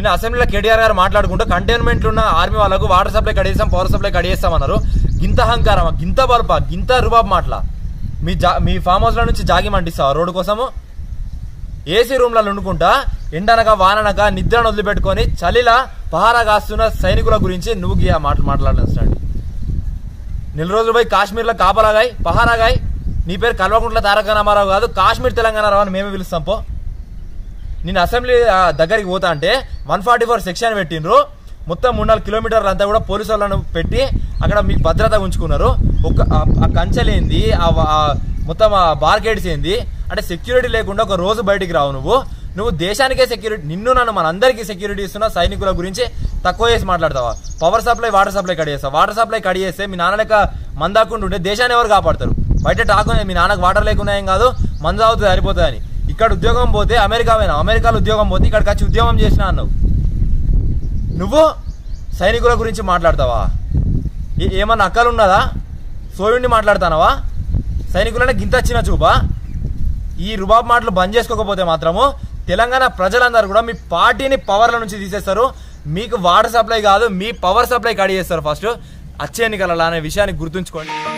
నిన్న అసెంబ్లీలో కేటీఆర్ గారు మాట్లాడుకుంటూ కంటైన్మెంట్లు ఉన్న ఆర్మీ వాళ్ళకు వాటర్ సప్లై కడిగేస్తాం పవర్ సప్లై కడిగేస్తామన్నారు గింత అహంకారం గింత బల్ప గింత రుబాబ్ మాటల మీ జా మీ ఫామ్ హౌస్ల నుంచి జాగి మండిస్తావా రోడ్డు కోసము ఏసీ రూమ్లలో వండుకుంటా ఎండనక వాననక నిద్రను వదిలిపెట్టుకొని చలిలా పహారా కాస్తున్న సైనికుల గురించి నువ్వు గీ ఆ మాటలు మాట్లాడాల్సినాడు నెల రోజులు పోయి కాశ్మీర్లో కాపలాగాయ్ పహారాగాయ్ నీ పేరు కల్వకుంట్ల తారక రామారావు కాదు కాశ్మీర్ తెలంగాణ రావు అని మేమే పిలుస్తాం పో నేను అసెంబ్లీ ఆ, దగ్గరికి పోతా అంటే వన్ ఫార్టీ ఫోర్ సెక్షన్ పెట్టిండ్రు మొత్తం మూడు నాలుగు కిలోమీటర్లు అంతా కూడా పోలీసు వాళ్ళను పెట్టి అక్కడ మీకు భద్రత ఉంచుకున్నారు ఒక ఆ- ఆ కంచెలేంది ఆ వ- ఆ మొత్తం ఆ బార్గేట్స్ ఏంది అంటే సెక్యూరిటీ లేకుండా ఒక రోజు బయటికి రావు నువ్వు నువ్వు దేశానికే సెక్యూరిటీ నిన్ను నన్ను మనందరికీ సెక్యూరిటీ ఇస్తున్న సైనికుల గురించి తక్కువ చేసి మాట్లాడతావా పవర్ సప్లై వాటర్ సప్లై కడిగేస్తావు వాటర్ సప్లై కడిగేస్తే మీ నాన్న లెక్క మందాకుండా ఉంటే దేశాన్ని ఎవరు కాపాడతారు బయట టాకు మీ నాన్నకు వాటర్ లేకుండా ఏం కాదు మందు అవుతుంది సరిపోతుంది అని ఇక్కడ ఉద్యోగం పోతే అమెరికా పోయినా అమెరికాలో ఉద్యోగం పోతే ఇక్కడికి వచ్చి ఉద్యోగం చేసినా అన్నావు నువ్వు సైనికుల గురించి మాట్లాడతావా ఏ- ఏమన్నా అక్కలు ఉన్నదా సోయుడిని మాట్లాడతానవా సైనికులనే గింత వచ్చిన చూపా ఈ రుబాబ్ మాటలు బంద్ చేసుకోకపోతే మాత్రము తెలంగాణ ప్రజలందరూ కూడా మీ పార్టీని పవర్ల నుంచి తీసేస్తారు మీకు వాటర్ సప్లై కాదు మీ పవర్ సప్లై కడిగేస్తారు ఫస్ట్ వచ్చే ఎన్నికల అనే విషయాన్ని గుర్తుంచుకోండి